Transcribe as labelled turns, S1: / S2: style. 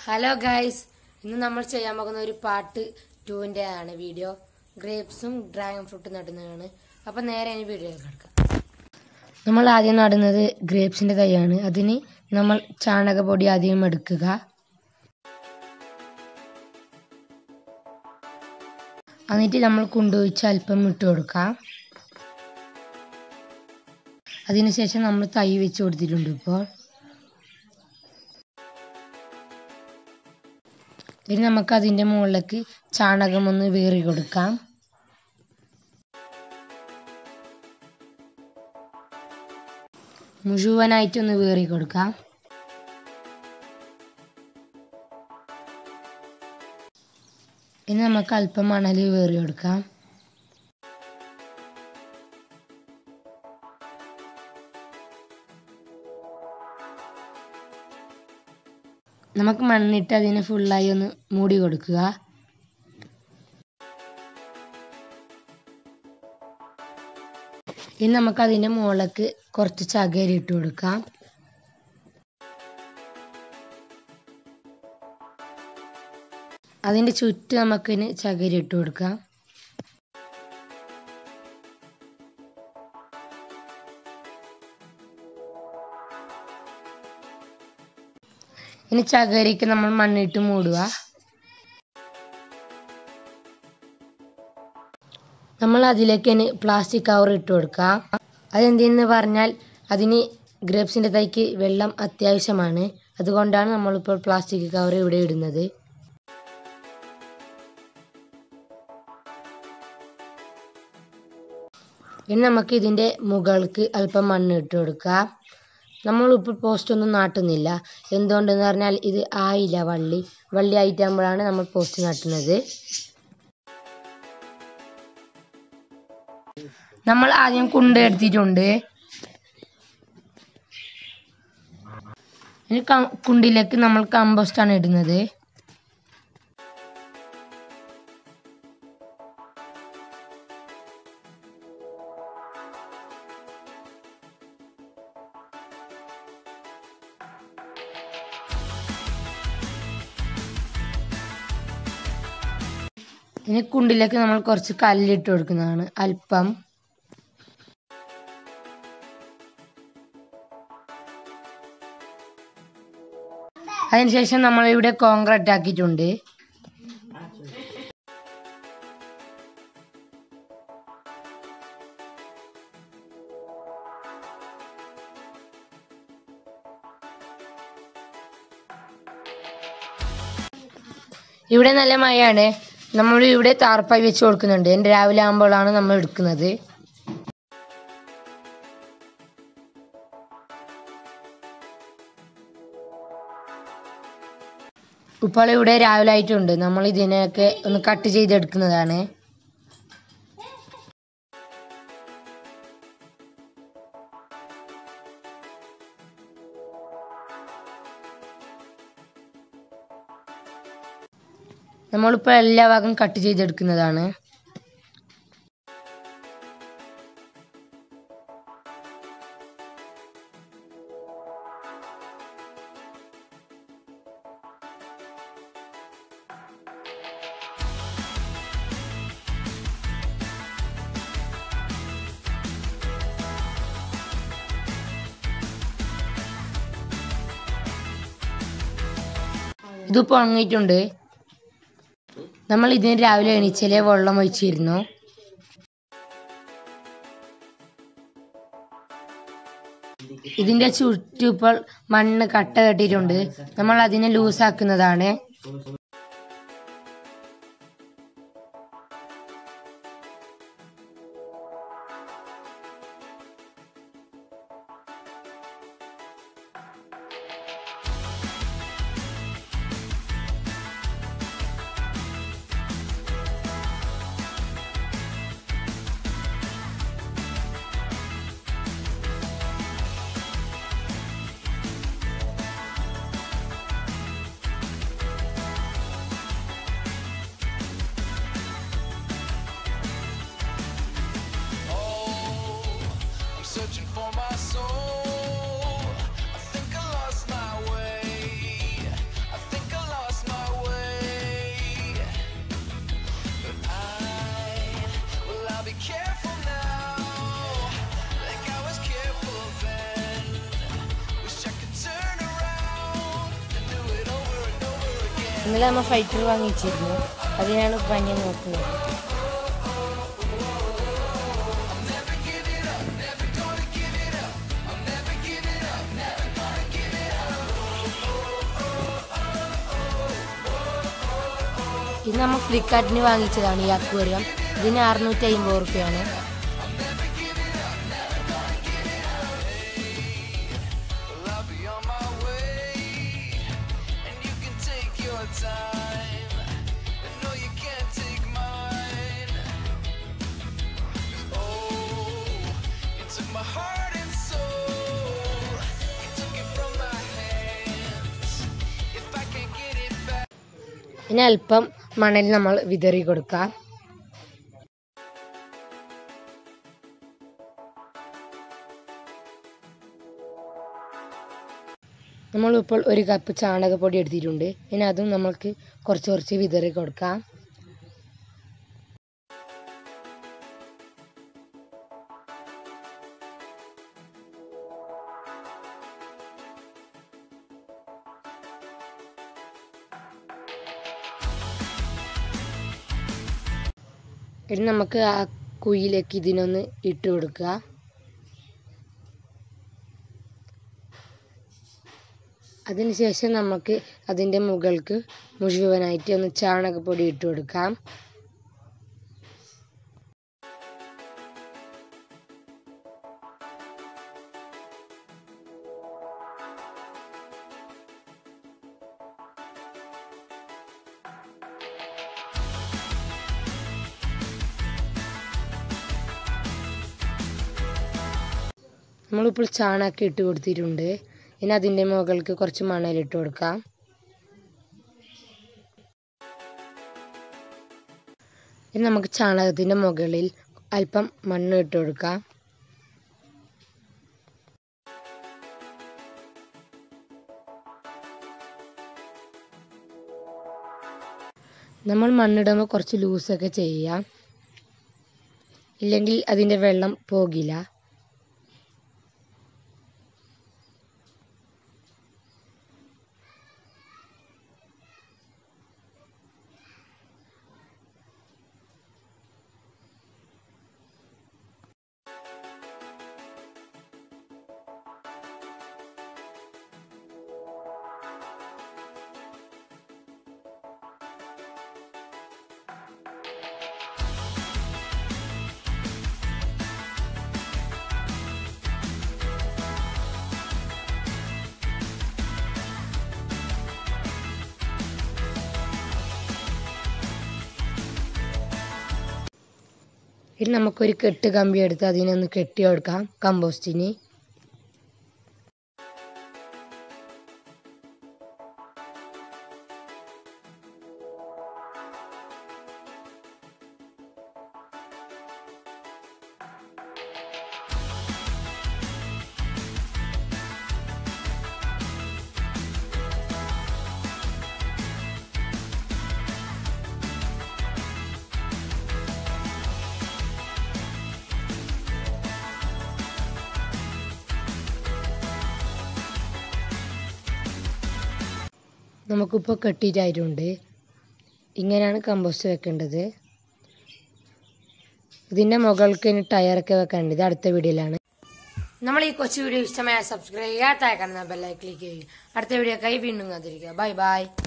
S1: Hello guys ഇന്ന് നമ്മൾ ചെയ്യാൻ പോകുന്ന ഒരു പാട്ട് ടൂവിന്റെ ആണ് വീഡിയോ ഗ്രേപ്സും ഡ്രാഗൺ ഫ്രൂട്ടും നടുന്നതാണ് അപ്പൊ നേരെ ഇനി വീഡിയോ കിടക്കാം നമ്മൾ ആദ്യം നടുന്നത് ഗ്രേപ്സിന്റെ തൈയാണ് അതിന് നമ്മൾ ചാണകപ്പൊടി ആദ്യം എടുക്കുക എന്നിട്ട് നമ്മൾ കൊണ്ടുപോയിച്ച് അല്പം ഇട്ട് കൊടുക്കാം അതിനുശേഷം നമ്മൾ തൈ വെച്ച് കൊടുത്തിട്ടുണ്ട് ഇപ്പോൾ ഇനി നമുക്ക് അതിൻ്റെ മുകളിലേക്ക് ചാണകം ഒന്ന് വേറി കൊടുക്കാം മുഴുവനായിട്ടൊന്ന് വേറി കൊടുക്കാം ഇനി നമുക്ക് അല്പം മണൽ വേറി കൊടുക്കാം നമുക്ക് മണ്ണിട്ട് അതിനെ ഫുള്ളായി ഒന്ന് മൂടി കൊടുക്കുക ഇനി നമുക്ക് അതിൻ്റെ മുകളിലേക്ക് കുറച്ച് ചകരി ഇട്ട് കൊടുക്കാം അതിൻ്റെ ചുറ്റും നമുക്കിന് ചകരി ഇട്ട് കൊടുക്കാം ഇനി ചകരിക്ക് നമ്മൾ മണ്ണിട്ട് മൂടുക നമ്മൾ അതിലേക്ക് ഇനി പ്ലാസ്റ്റിക് കവർ ഇട്ട് കൊടുക്കുക അതെന്തിനെന്ന് പറഞ്ഞാൽ അതിന് ഗ്രേപ്സിൻ്റെ തൈക്ക് വെള്ളം അത്യാവശ്യമാണ് അതുകൊണ്ടാണ് നമ്മളിപ്പോൾ പ്ലാസ്റ്റിക് കവർ ഇവിടെ ഇടുന്നത് ഇനി നമുക്ക് ഇതിൻ്റെ മുകൾക്ക് അല്പം മണ്ണ് ഇട്ട് കൊടുക്കാം നമ്മളിപ്പോൾ പോസ്റ്റ് ഒന്നും നാട്ടുന്നില്ല എന്തുകൊണ്ടെന്ന് പറഞ്ഞാൽ ഇത് ആയില്ല വള്ളി വള്ളി ആയിട്ടാകുമ്പോഴാണ് നമ്മൾ പോസ്റ്റ് നാട്ടുന്നത് നമ്മൾ ആദ്യം കുണ്ട എടുത്തിട്ടുണ്ട് ഇനി കുണ്ടിലേക്ക് നമ്മൾ കമ്പോസ്റ്റ് ആണ് ഇടുന്നത് ഇനി കുണ്ടിലേക്ക് നമ്മൾ കുറച്ച് കല്ലിട്ട് കൊടുക്കുന്നതാണ് അല്പം അതിനുശേഷം നമ്മൾ ഇവിടെ കോൺക്രീറ്റ് ആക്കിയിട്ടുണ്ട് ഇവിടെ നല്ല മഴയാണ് നമ്മൾ ഇവിടെ താർപ്പായി വെച്ച് കൊടുക്കുന്നുണ്ട് എൻ്റെ രാവിലെ ആകുമ്പോഴാണ് നമ്മൾ എടുക്കുന്നത് ഇപ്പോൾ ഇവിടെ രാവിലെ ആയിട്ടുണ്ട് നമ്മൾ ഇതിനെയൊക്കെ ഒന്ന് കട്ട് ചെയ്തെടുക്കുന്നതാണ് നമ്മളിപ്പോൾ എല്ലാ ഭാഗം കട്ട് ചെയ്തെടുക്കുന്നതാണ് ഇത് പൊങ്ങിയിട്ടുണ്ട് നമ്മൾ ഇതിന് രാവിലെ എണീച്ചാലേ വെള്ളം ഒഴിച്ചിരുന്നു ഇതിന്റെ ചുറ്റും ഇപ്പോൾ മണ്ണ് കട്ട കെട്ടിയിട്ടുണ്ട് നമ്മൾ അതിനെ ലൂസാക്കുന്നതാണ് ഇന്നലെ നമ്മൾ ഫൈറ്റർ വാങ്ങിച്ചിരുന്നു അതിനാണ് പനി നോക്കുന്നത് ഇത് നമ്മൾ ഫ്ലിപ്കാർട്ടിന് വാങ്ങിച്ചതാണ് ഈ അക്വേറിയം ഇതിന് അറുന്നൂറ്റി അമ്പത് റുപ്യാണ്
S2: I'll be on my way, and you can take your time. But no, you can't take mine. Oh, you took my heart and soul. You took it from my hands. If I can't get it back.
S1: ഇനി അല്പം മണൽ നമ്മൾ വിതറി കൊടുക്കാം നമ്മളിപ്പോൾ ഒരു cup ചാണകപ്പൊടി എടുത്തിട്ടുണ്ട് ഇനി അതും നമ്മൾക്ക് കുറച്ച് കുറച്ച് വിതറി കൊടുക്കാം ഇനി നമുക്ക് ആ കുയിലേക്ക് ഇതിനൊന്ന് ഇട്ട് കൊടുക്കുക അതിനുശേഷം നമുക്ക് അതിൻ്റെ മുകൾക്ക് മുഴുവനായിട്ട് ഒന്ന് ചാണകപ്പൊടി ഇട്ട് കൊടുക്കാം നമ്മളിപ്പോൾ ചാണകം ഇട്ട് കൊടുത്തിട്ടുണ്ട് ഇനി അതിൻ്റെ മുകൾക്ക് കുറച്ച് മണലിട്ട് കൊടുക്കാം ഇനി നമുക്ക് ചാണകത്തിൻ്റെ മുകളിൽ അല്പം മണ്ണ് ഇട്ട് കൊടുക്കാം നമ്മൾ മണ്ണിടുമ്പോൾ കുറച്ച് ലൂസൊക്കെ ചെയ്യാം ഇല്ലെങ്കിൽ അതിൻ്റെ വെള്ളം പോകില്ല ഇനി നമുക്കൊരു കെട്ട് കമ്പി എടുത്ത് അതിനൊന്ന് കെട്ടി കൊടുക്കാം കമ്പോസ്റ്റിന് നമുക്കിപ്പോൾ കെട്ടിയിട്ടായിട്ടുണ്ട് ഇങ്ങനെയാണ് കമ്പോസ്റ്റ് വെക്കേണ്ടത് ഇതിൻ്റെ മുകൾക്ക് ഇനി ടയറൊക്കെ വെക്കേണ്ടത് അടുത്ത വീഡിയോയിലാണ് നമ്മൾ ഈ കൊച്ചു വീഡിയോ ഇഷ്ടമായ സബ്സ്ക്രൈബ് ചെയ്യുക താഴെ കാണുന്ന ബെല്ലൈ ക്ലിക്ക് ചെയ്യുക അടുത്ത വീഡിയോ കൈ വീണ്ടും കാത്തിരിക്കുക ബൈ ബൈ